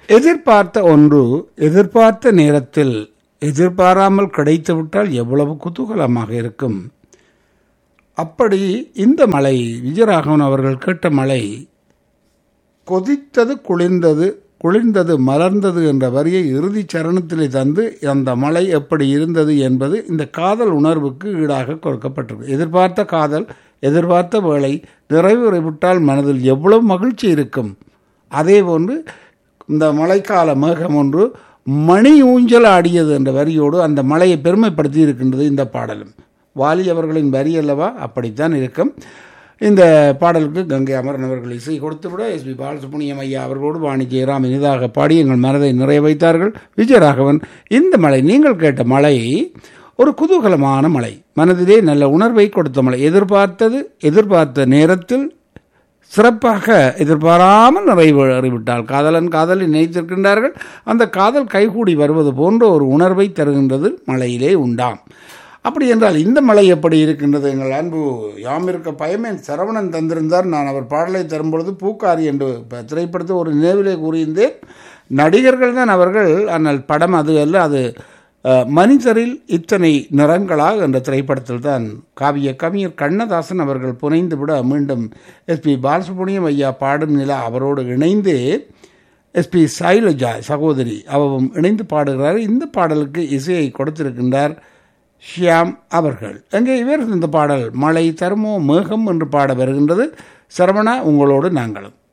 எதிர்பார்த்த ஒன்று எதிர்பார்த்த நேரத்தில் எதிர்பாராமல் கிடைத்துவிட்டால் எவ்வளவு குதூகலமாக இருக்கும் அப்படி இந்த மலை விஜயராகவன் அவர்கள் கேட்ட மலை கொதித்தது குளிர்ந்தது குளிர்ந்தது மலர்ந்தது என்ற வரியை இறுதி சரணத்திலே தந்து அந்த மலை எப்படி இருந்தது என்பது இந்த காதல் உணர்வுக்கு ஈடாக கொடுக்கப்பட்டிருக்கு எதிர்பார்த்த காதல் எதிர்பார்த்த வேலை நிறைவுறைவிட்டால் மனதில் எவ்வளவு மகிழ்ச்சி இருக்கும் அதே போன்று இந்த மழைக்கால மேகம் ஒன்று மணி ஊஞ்சல் ஆடியது என்ற வரியோடு அந்த மலையை பெருமைப்படுத்தி இருக்கின்றது இந்த பாடலும் வாலி அவர்களின் வரி அல்லவா அப்படித்தான் இருக்கும் இந்த பாடலுக்கு கங்கை அமரன் அவர்கள் இசை கொடுத்துவிட எஸ் பி பாலசுப்ரமணியம் ஐயா அவர்களோடு வாணி ஜெயராம் இனிதாக பாடி எங்கள் மனதை நிறைய வைத்தார்கள் விஜயராகவன் இந்த மலை நீங்கள் கேட்ட மலை ஒரு குதூகலமான மலை மனதிலே நல்ல உணர்வை கொடுத்த மலை எதிர்பார்த்தது எதிர்பார்த்த நேரத்தில் சிறப்பாக எதிர்பாராமல் நிறைவேறிவிட்டால் காதலன் காதலை நினைத்திருக்கின்றார்கள் அந்த காதல் கைகூடி வருவது போன்ற ஒரு உணர்வை தருகின்றது மலையிலே உண்டாம் அப்படி என்றால் இந்த மலை எப்படி இருக்கின்றது எங்கள் அன்பு யாம் இருக்க பயமே சரவணன் தந்திருந்தார் நான் அவர் பாடலை தரும்பொழுது பூக்காரி என்று திரைப்படத்தை ஒரு நினைவிலே கூறியிருந்தேன் நடிகர்கள் தான் அவர்கள் ஆனால் படம் அது அல்ல அது மனிதரில் இத்தனை நிறங்களா என்ற திரைப்படத்தில் தான் காவிய கவிஞர் கண்ணதாசன் அவர்கள் புனைந்து விட மீண்டும் எஸ்பி பாலசுப்ரமணியம் ஐயா பாடும் நிலா அவரோடு இணைந்து எஸ்பி சைலஜா சகோதரி அவவும் இணைந்து பாடுகிறார் இந்த பாடலுக்கு இசையை கொடுத்திருக்கின்றார் ஷியாம் அவர்கள் எங்கே இவர் இந்த பாடல் மழை தருமோ மேகம் என்று பாட வருகின்றது சரவணா உங்களோடு நாங்களும்